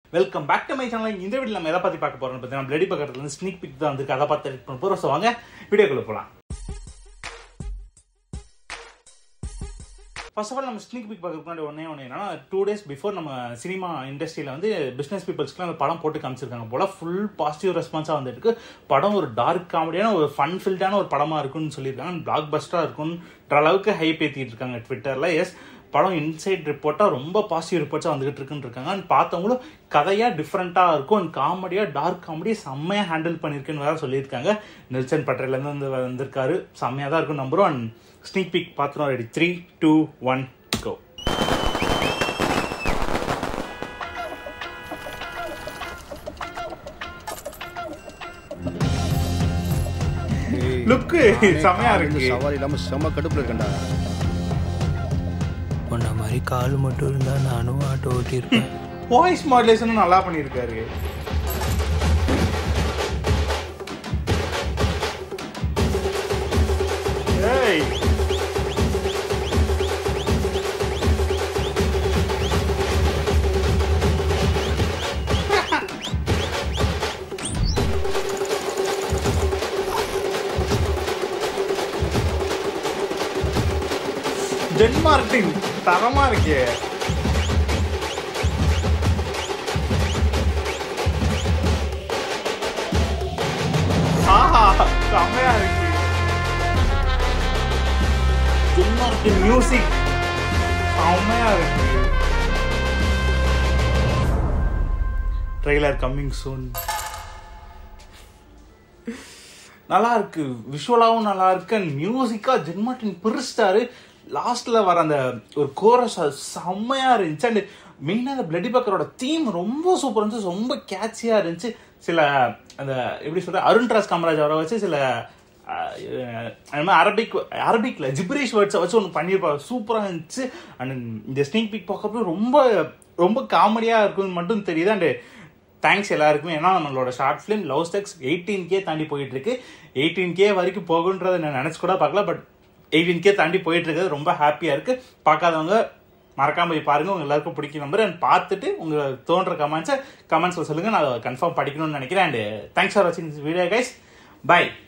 Welcome back to my channel இந்த video நம்ம எதை பத்தி பார்க்க போறோம்னு பார்த்தீங்கன்னா பிளடி பக்கத்துல இருந்து ஸ்னீக் பிக் தான் வந்திருக்கு அதை பார்த்து edit பண்ண போறோம் ஸோ வாங்க வீடியோக்குள்ள போலாம் ஃபர்ஸ்ட் ஆஃப் ஆல் நம்ம ஸ்னீக் பிக் பார்க்கறதுக்கு முன்னாடி ஒன்னே ஒன்று என்னன்னா டூ டேஸ் பிஃபோர் நம்ம சினிமா இண்டஸ்ட்ரியில் வந்து பிஸ்னஸ் பீப்புள்ஸ்க்குலாம் அந்த படம் போட்டு காமிச்சிருக்காங்க போல ஃபுல் பாசிட்டிவ் ரெஸ்பான்ஸாக வந்துருக்கு படம் ஒரு டார்க் காமெடியான ஒரு ஃபன் ஃபில்டான ஒரு படமாக இருக்கும்னு சொல்லியிருக்காங்க பிளாக் பஸ்டராக இருக்கும்ன்ற அளவுக்கு ஹைப் ஏற்றிட்டு இருக்காங்க ட்விட்டரில் எஸ் படம் இன்சைட் ரிப்போர்ட்டாக ரொம்ப பாசிட்டிவ் ரிப்போர்ட்ஸாக வந்துகிட்டு இருக்குன்னு இருக்காங்க அண்ட் பார்த்தவங்களும் கதையாக டிஃப்ரெண்ட்டாக இருக்கும் அண்ட் காமெடியாக டார்க் காமெடி செம்மையாக ஹேண்டில் பண்ணியிருக்குன்னு வேற சொல்லியிருக்காங்க நெல்சன் பட்டேலேருந்து வந்து வந்திருக்காரு செம்மையாக தான் இருக்கும் நம்புறோம் அண்ட் ஸ்னீக் பிக் பார்த்துருவோம் ready three two one go Look, செமையா இருக்கு. சவாரி இல்லாம செம்ம கடுப்புல இருக்கேன்டா உன்ன மாதிரி கால் மட்டும் இருந்தா நானும் ஆட்டோ ஓட்டியிருப்பேன் வாய்ஸ் மாடுலேஷனும் நல்லா பண்ணியிருக்காரு ஏய் டென்மார்க்கின் தரமா இருக்கே ஆஹா செம்மையா இருக்கு டென்மார்க்கின் மியூசிக் செம்மையா இருக்கு ட்ரெய்லர் கம்மிங் சூன் நல்லா இருக்கு விஷுவலாவும் நல்லா இருக்கு அண்ட் மியூசிக்கா ஜென்மாட்டின் பெருஸ்டாரு லாஸ்ட்ல வர அந்த ஒரு கோரஸ் செம்மையா இருந்துச்சு அண்ட் மெயினாக அந்த பிளடி பக்கரோட தீம் ரொம்ப சூப்பர் இருந்துச்சு ரொம்ப கேட்சியா இருந்துச்சு சில அந்த எப்படி சொல்ற அருண்ராஜ் காமராஜ் அவரை வச்சு சில அஹ், அது மாதிரி அரபிக் அரபிக்ல ஜிப்ரீஷ் வேர்ட்ஸை வச்சு ஒன்று பண்ணியிருப்பாரு சூப்பராக இருந்துச்சு அண்ட் இந்த ஸ்னீக் பிக் பார்க்கப்போ ரொம்ப ரொம்ப காமெடியாக இருக்குன்னு மட்டும் தெரியுது அண்ட் தேங்க்ஸ் எல்லாருக்குமே ஏன்னா நம்மளோட ஷார்ட் ஃபிலிம் லவ் ஸ்டெக்ஸ் எயிட்டீன் கே தாண்டி போயிட்டு இருக்கு எயிட்டீன் கே வரைக்கும் போகுன்றதை நான் நினைச்சு கூட பார்க்கல பட் எயிட்டீன் கே தாண்டி போயிட்டு இருக்கிறது ரொம்ப ஹாப்பியா இருக்கு பார்க்காதவங்க மறக்காம போய் பாருங்க உங்க எல்லாருக்கும் பிடிக்கும் நம்பர் அண்ட் பார்த்துட்டு உங்க தோன்ற கமெண்ட்ஸை கமெண்ட்ஸ்ல சொல்லுங்க நான் கன்ஃபார்ம் படிக்கணும்னு நினைக்கிறேன் அண்ட் தேங்க்ஸ் ஃபார் வாட்சிங் வீடியோ கைஸ் பை